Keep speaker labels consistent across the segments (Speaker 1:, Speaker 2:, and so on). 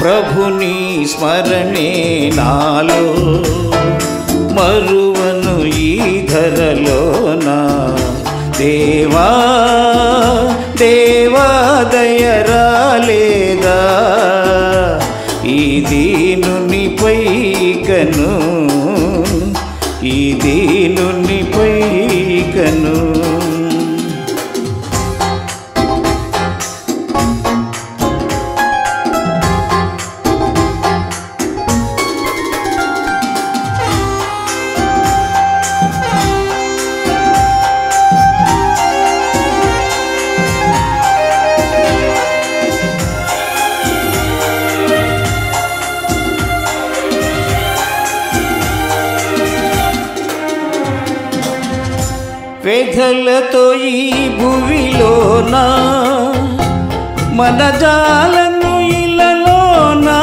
Speaker 1: ప్రభుని స్మరణే నాలో మరువను ఈ ధరలోనా దేవా దేవా దయరాలేదా ఈ దీనుని పైకను ఈ దీనుని పైకను వెధలతో ఈ భువిలోనా మన జాలను ఇలలోనా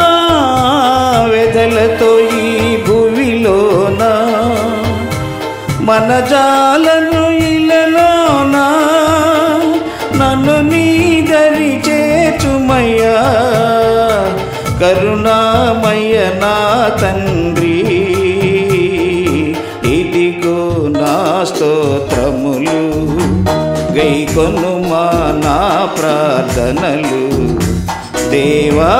Speaker 1: వెధలతో ఈ భువిలోనా మన జాలను ఇలలోనా నన్ను నీ దరి చేచుమయ్యా కరుణామయ నా తండ్రి ఇదిగో నా స్తోత్రములు గైకొనుమా నా ప్రార్థనలు దేవా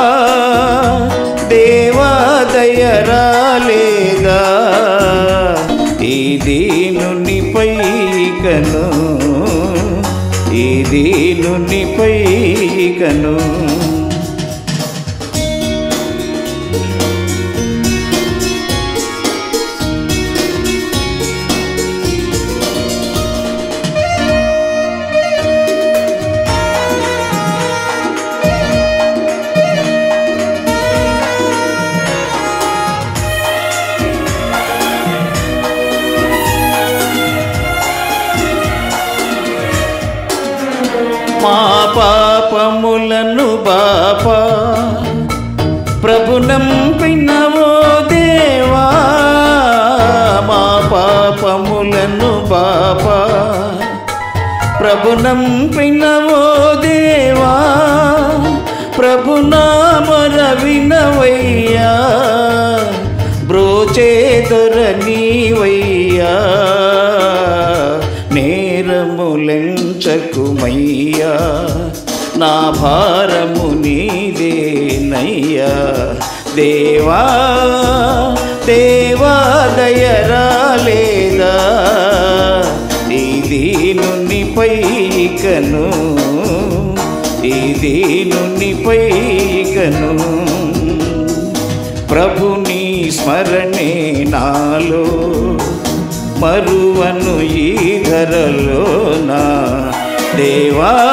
Speaker 1: దేవా దయరాలేదా ఈ దీనుని పైకను ఈ దీనుని పైకను మా పాపములను బాపా ప్రభునం పిన్నవో దేవా మా పాపములను బాపా ప్రభునం పిన్నవో దేవా ప్రభునామర వినవయ్యా బ్రోచేదొర నీవయ్యా నేరములెంచకుమయ్యా నా భారము నీదేనయ్యా దేవా దేవా దయరాలేదా ఈ దీనుని పైకను ఈ దీనుని పైకను ప్రభుని స్మరణే నాలో మరువను ఈ ధరలోనా దేవా